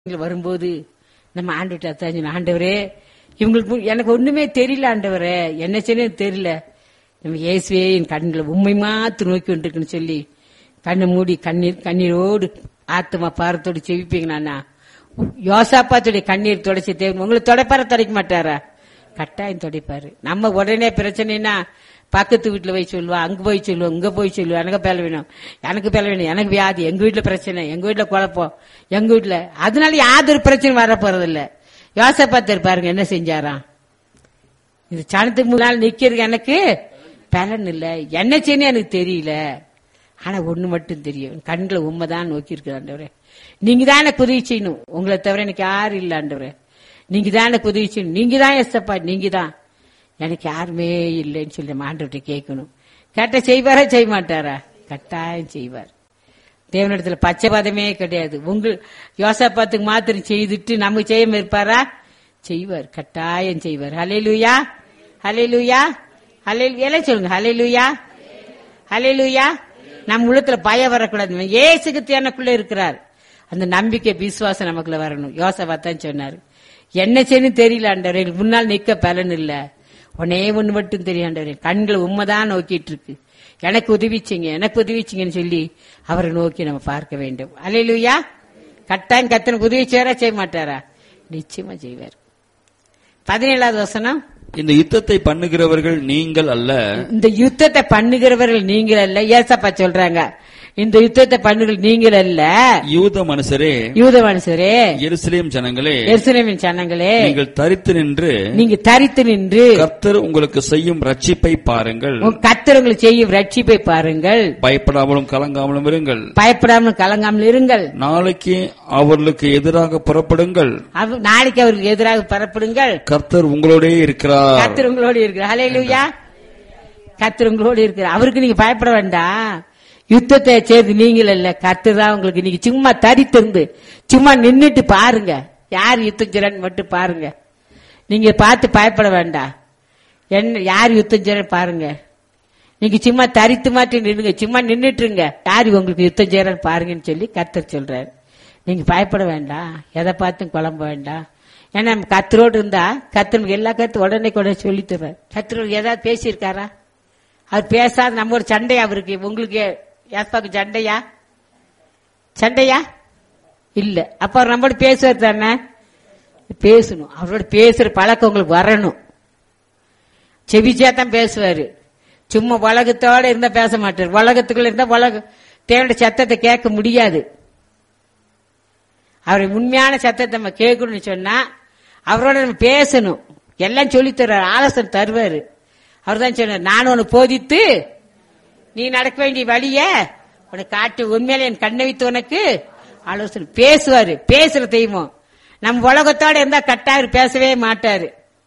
இங்க வரும்போது நம்ம ஆண்டுகிட்ட அத்தாஞ்சு ஆண்டவரே இவங்களுக்கு மு- எனக்கு ஒண்ணுமே தெரியல ஆண்டவரே என்ன செய்யணும் தெரியல நம்ம இயேசுவே என் கண்களை உண்மை மாத்து நோக்கி கொண்டிருக்குன்னு சொல்லி கண்ணை மூடி கண்ணீர் கண்ணீரோடு ஆத்மா பாரத்தோடு செவிப்பீங்கண்ணா யோசாப்பாத்துடைய கண்ணீர் தொடச்சி தேவை உங்களை தொடைப்பார தொடைக்க மாட்டாரா கட்டாயம் தொடைப்பாரு நம்ம உடனே பிரச்சனைனா பக்கத்து வீட்டுல போய் சொல்லுவா அங்க போய் சொல்லுவோம் இங்க போய் சொல்லுவோம் எனக்கு பேல வேணும் எனக்கு பேல வேணும் எனக்கு வியாதி எங்க வீட்டுல பிரச்சனை எங்க வீட்டுல குழப்பம் எங்க வீட்டுல அதனால யாதொரு பிரச்சனை வர போறது இல்ல யோசப்பாத்தர் பாருங்க என்ன செஞ்சாராம் இது சனத்துக்கு முன்னால் நிக்கிறது எனக்கு பலன் இல்ல என்ன செய்யணும் எனக்கு தெரியல ஆனா ஒண்ணு மட்டும் தெரியும் கண்களை உண்மைதான் நோக்கி இருக்கிற ஆண்டவரே நீங்க தான் எனக்கு உதவி செய்யணும் உங்களை தவிர எனக்கு யாரும் இல்ல ஆண்டவரே நீங்க தான் எனக்கு உதவி செய்யணும் நீங்க தான் எஸ்தப்பா நீங்க தான் எனக்கு யாருமே இல்லைன்னு சொல்லி நம்ம ஆண்டவர்கிட்ட கேட்கணும் கேட்ட செய்வாரா செய்ய மாட்டாரா கட்டாயம் செய்வார் தேவனிடத்துல பச்சைபாதமே கிடையாது உங்கள் யோசாப்பாத்துக்கு மாத்திரம் செய்துட்டு நமக்கு செய்யாம இருப்பாரா செய்வார் கட்டாயம் செய்வார் ஹalleluya ஹalleluya ஹalleluya எல்லாம் சொல்லுங்க ஹalleluya ஹalleluya நம்ம உள்ளத்துல பயம் வரக்கூடாது ஏசுக்கு எனக்குள்ள இருக்கிறார் அந்த நம்பிக்கை விசுவாசம் நமக்குள்ள வரணும் யோசபா தான் சொன்னாரு என்ன செய்யணும் தெரியல ஆண்டவரே எனக்கு முன்னால் நிக்க பலன் இல்ல உடனே ஒண்ணு மட்டும் தெரியும் ஆண்டவரே கண்கள் உண்மைதான் நோக்கிட்டு இருக்கு எனக்கு உதவிச்சிங்க எனக்கு உதவிச்சிங்கன்னு சொல்லி அவரை நோக்கி நம்ம பார்க்க வேண்டும் அலையிலுயா கட்டாயம் கத்தனுக்கு உதவி செய்வாரா செய்ய மாட்டாரா நிச்சயமா செய்வார் பதினேழாவது வசனம் இந்த யுத்தத்தை பண்ணுகிறவர்கள் நீங்கள் அல்ல இந்த யுத்தத்தை பண்ணுகிறவர்கள் நீங்கள் அல்ல ஏசப்பா சொல்றாங்க இந்த யுத்தத்தை பண்ணுகள் நீங்கள் அல்ல யூத மனுஷரே யூத மனுஷரே எருசலேம் ஜனங்களே எருசலேமின் சனங்களே நீங்கள் தரித்து நின்று நீங்க தரித்து நின்று கர்த்தர் உங்களுக்கு செய்யும் ரட்சிப்பை பாருங்கள் உன் கர்த்தர் உங்களுக்கு செய்யும் ரட்சிப்பை பாருங்கள் பயப்படாமலும் கலங்காமலும் இருங்கள் பயப்படாமல் கலங்காமல் இருங்கள் நாளைக்கு அவர்களுக்கு எதிராக புறப்படுங்கள் அவ- நாளைக்கு அவருக்கு எதிராக பரப்படுங்கள் கர்த்தர் உங்களோடே இருக்கிறார் கர்த்தர் உங்களோடு இருக்கிறார் ஹalleluya கர்த்தர் உங்களோடு இருக்கிறார் அவருக்கு நீங்க பயப்பட வேண்டாம் யுத்தத்தை செய்து நீங்கள் இல்ல கர்த்தர் தான் உங்களுக்கு நீங்க சும்மா தரித்திருந்து சும்மா நின்னுட்டு பாருங்க யார் யுத்தம் செய்றான்னு மட்டும் பாருங்க நீங்க பார்த்து பயப்பட வேண்டாம் என்ன யார் யுத்தம் செய்றான்னு பாருங்க நீங்க சும்மா தரித்து மாட்டி நின்னுங்க சும்மா நின்னுட்டுருங்க யார் உங்களுக்கு யுத்தம் செய்யறான்னு பாருங்கன்னு சொல்லி கர்த்தர் சொல்றாரு நீங்க பயப்பட வேண்டாம் எதை பார்த்தும் குழம்ப வேண்டாம் ஏன்னா நம்ம கத்தரோடு இருந்தா கத்தனுக்கு எல்லா கருத்து உடனே கூட சொல்லி தர்றாரு கத்தரோடு ஏதாவது பேசியிருக்காரா அவர் பேசாத நம்ம ஒரு சண்டையா அவருக்கு உங்களுக்கு ஏஸ்பாக்கு சண்டையா சண்டையா இல்ல அப்ப அவர் நம்மளோட பேசுவார் தானே பேசணும் அவரோட பேசுற பழக்கம் உங்களுக்கு வரணும் செவிச்சா தான் பேசுவாரு சும்மா உலகத்தோட இருந்தா பேச மாட்டார் உலகத்துக்குள்ள இருந்தா உலக தேவனுடைய சத்தத்தை கேட்க முடியாது அவரை உண்மையான சத்தத்தை நம்ம கேட்கணும்னு சொன்னா அவரோட நம்ம பேசணும் எல்லாம் சொல்லித் தர்றாரு ஆலோசனை தருவாரு அவர் தான் சொன்னார் நான் உனக்கு போதித்து நீ நடக்க வேண்டிய வழிய உனக்கு காட்டு உண்மையில என் கண்ணை வைத்து உனக்கு ஆலோசனை பேசுவாரு பேசுற தெய்வம் நம்ம உலகத்தோட இருந்தா கட்டாயம் பேசவே மாட்டாரு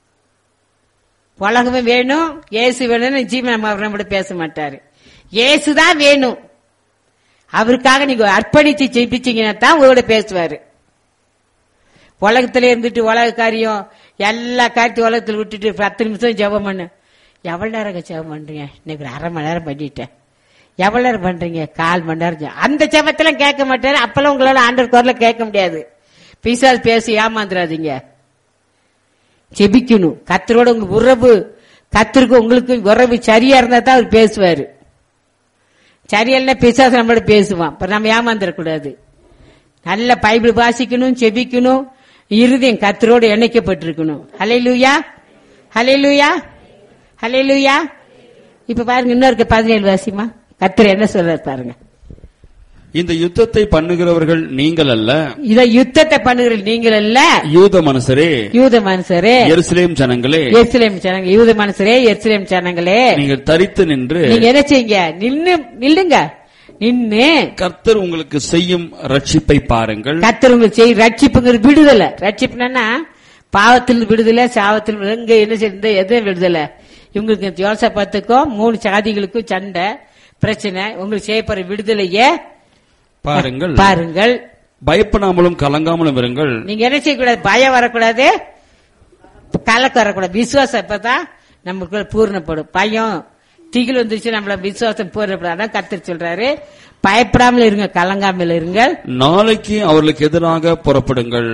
உலகமே வேணும் இயேசு வேணும்னு ஜீவன் நம்ம அவர் நம்மளோட பேச மாட்டாரு இயேசுதான் வேணும் அவருக்காக நீங்க அர்ப்பணிச்சு ஜெயிப்பிச்சீங்கன்னா தான் உங்களோட பேசுவாரு உலகத்துல இருந்துட்டு உலக காரியம் எல்லா காரியத்தையும் உலகத்துல விட்டுட்டு பத்து நிமிஷம் ஜெபம் பண்ணு எவ்வளவு நேரம் ஜெபம் பண்றீங்க இன்னைக்கு ஒரு அரை மணி நேரம் பண்ணிட்டேன் எவ்வளவு நேரம் பண்றீங்க கால் மணி நேரம் ஜெபம். அந்த ஜெபத்தெல்லாம் கேட்க மாட்டாரு அப்பெல்லாம் உங்களால ஆண்டர் குரல கேட்க முடியாது பிசாஸ் பேசி ஏமாந்துடாதீங்க ஜெபிக்கணும் கத்தரோட உங்க உறவு கத்தருக்கு உங்களுக்கு உறவு சரியா இருந்தா தான் அவர் பேசுவாரு சரியில்லை பிசாசு நம்மளோட பேசுவான் இப்ப நம்ம ஏமாந்துடக்கூடாது நல்ல பைபிள் வாசிக்கணும் செபிக்கணும் இருதயம் கத்தரோடு இணைக்கப்பட்டிருக்கணும் ஹalleluya ஹalleluya ஹalleluya இப்ப பாருங்க இன்னொரு பதினேழு வாசிமா கத்தர் என்ன சொல்றாரு பாருங்க இந்த யுத்தத்தை பண்ணுகிறவர்கள் நீங்கள் அல்ல இத யுத்தத்தை பண்ணுகிற நீங்கள் அல்ல யூத மனுஷரே யூத மனுஷரே எருசலேம் ஜனங்களே எருசலேம் ஜனங்க யூத மனுஷரே எருசலேம் ஜனங்களே நீங்கள் தரித்து நின்று நீங்க என்ன செய்யுங்க நின்னு நில்லுங்க நின்னு கர்த்தர் உங்களுக்கு செய்யும் ரட்சிப்பை பாருங்கள் கத்தர் உங்களுக்கு செய்ய ரட்சிப்புங்கிற விடுதலை ரட்சிப்புனா பாவத்தில் விடுதலை சாவத்தில் விடுதலை. இங்க என்ன செய்யுது எது விடுதலை இவங்களுக்கு யோசப்பத்துக்கும் மூணு சாதிகளுக்கும் சண்டை பிரச்சனை உங்களுக்கு செய்யப்படுற விடுதலையே பாருங்கள் பாருங்கள் பயப்படாமலும் கலங்காமலும் இருங்கள் நீங்க என்ன செய்யக்கூடாது பயம் வரக்கூடாது கலக்கம் வரக்கூடாது விசுவாசம் இப்பதான் நமக்குள்ள பூர்ணப்படும் பயம் திகில் வந்துருச்சு நம்மள விசுவாசம் பூர்ணப்படும் அதான் கத்தர் சொல்றாரு பயப்படாமல் இருங்க கலங்காமல் இருங்கள் நாளைக்கு அவர்களுக்கு எதிராக புறப்படுங்கள்